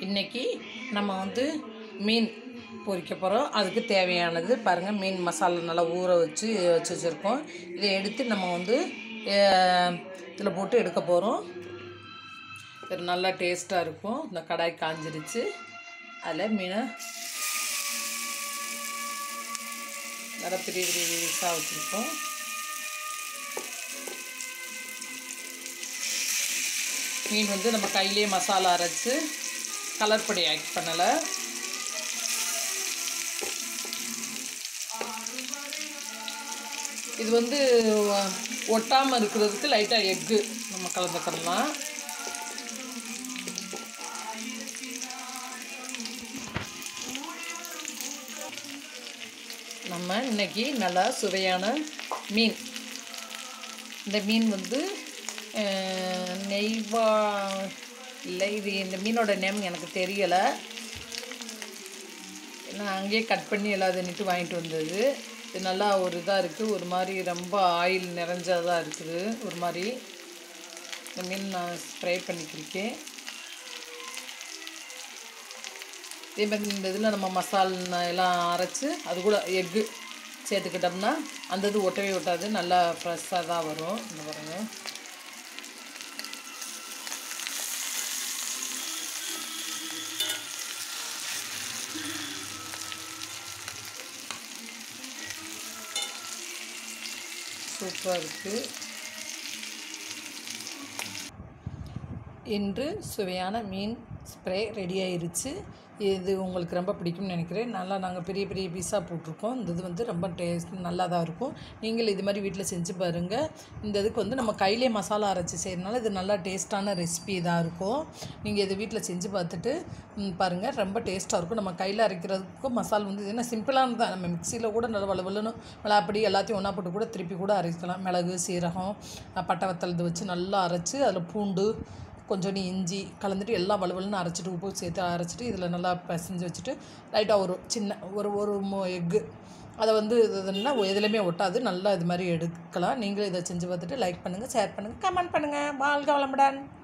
இன்னைக்கு நம்ம வந்து மீன் பொரிக்க போகிறோம் அதுக்கு தேவையானது பாருங்கள் மீன் மசாலா நல்லா ஊற வச்சு வச்சு வச்சுருக்கோம் இதை எடுத்து நம்ம வந்து இதில் போட்டு எடுக்க போகிறோம் இது நல்லா டேஸ்ட்டாக இருக்கும் இந்த கடாய் காஞ்சிருச்சு அதில் மீனை நல்லா பெரிய பெரிய பீஸாக வச்சுருக்கோம் மீன் வந்து நம்ம கையிலே மசாலா அரைச்சி கலர் பொடி ஆட் பண்ணலை இது வந்து ஒட்டாமல் இருக்கிறதுக்கு லைட்டாக எக்கு நம்ம கலந்துக்கலாம் நம்ம இன்னைக்கு நல்லா சுவையான மீன் இந்த மீன் வந்து அஹ், நெய்வா இல்லை இது இந்த மீனோட நேம் எனக்கு தெரியலை நான் அங்கேயே கட் பண்ணி எல்லாம் இதுன்னுட்டு வாங்கிட்டு வந்தது இது நல்லா ஒரு இதாக இருக்குது ஒரு மாதிரி ரொம்ப ஆயில் நிறைஞ்சதாக இருக்குது ஒரு மாதிரி இந்த மீன் நான் ஸ்ப்ரே பண்ணிக்கிருக்கேன் இதே மாதிரி இந்த இதில் நம்ம மசால் எல்லாம் அரைச்சி அது கூட எக்கு சேர்த்துக்கிட்டோம்னா அந்த இது ஒட்டவே ஒட்டாது நல்லா ஃப்ரெஷ்ஷாக தான் வரும் இந்த பாருங்க சூப்பராக இருக்குது இன்று சுவையான மீன் ஸ்ப்ரே ரெடி ஆயிருச்சு இது உங்களுக்கு ரொம்ப பிடிக்கும்னு நினைக்கிறேன் நல்லா நாங்கள் பெரிய பெரிய பீஸாக போட்டிருக்கோம் இந்த இது வந்து ரொம்ப டேஸ்ட் நல்லா தான் இருக்கும் நீங்கள் இது மாதிரி வீட்டில் செஞ்சு பாருங்கள் இந்த இதுக்கு வந்து நம்ம கையிலே மசாலா அரைச்சி செய்கிறனால இது நல்லா டேஸ்ட்டான ரெசிபி இதாக இருக்கும் நீங்கள் இது வீட்டில் செஞ்சு பார்த்துட்டு ம், பாருங்கள் ரொம்ப டேஸ்ட்டாக இருக்கும் நம்ம கையில் அரைக்கிறதுக்கும் மசாலா வந்து என்ன சிம்பிளானது தான் நம்ம மிக்சியில் கூட நல்லா வலுவலுன்னு மிளகாப்பொடி எல்லாத்தையும் ஒன்றா போட்டு கூட திருப்பி கூட அரைக்கலாம் மிளகு சீரகம் அஹ், பட்டை வத்தல் இது வச்சு நல்லா அரைச்சி அதில் பூண்டு கொஞ்சோண்டு இஞ்சி கலந்துட்டு எல்லாம் வலுவலுன்னு அரைச்சிட்டு உப்பு சேர்த்து அரைச்சிட்டு இதில் நல்லா பிசைஞ்சு வச்சுட்டு லைட்டாக ஒரு சின்ன ஒரு ஒரு எக்கு அதை வந்து இதுன்னா எதுலையுமே ஒட்டாது நல்லா இது மாதிரி எடுக்கலாம் நீங்களும் இதை செஞ்சு பார்த்துட்டு லைக் பண்ணுங்கள் ஷேர் பண்ணுங்கள் கமெண்ட் பண்ணுங்கள் வாழ்க வளமுடன்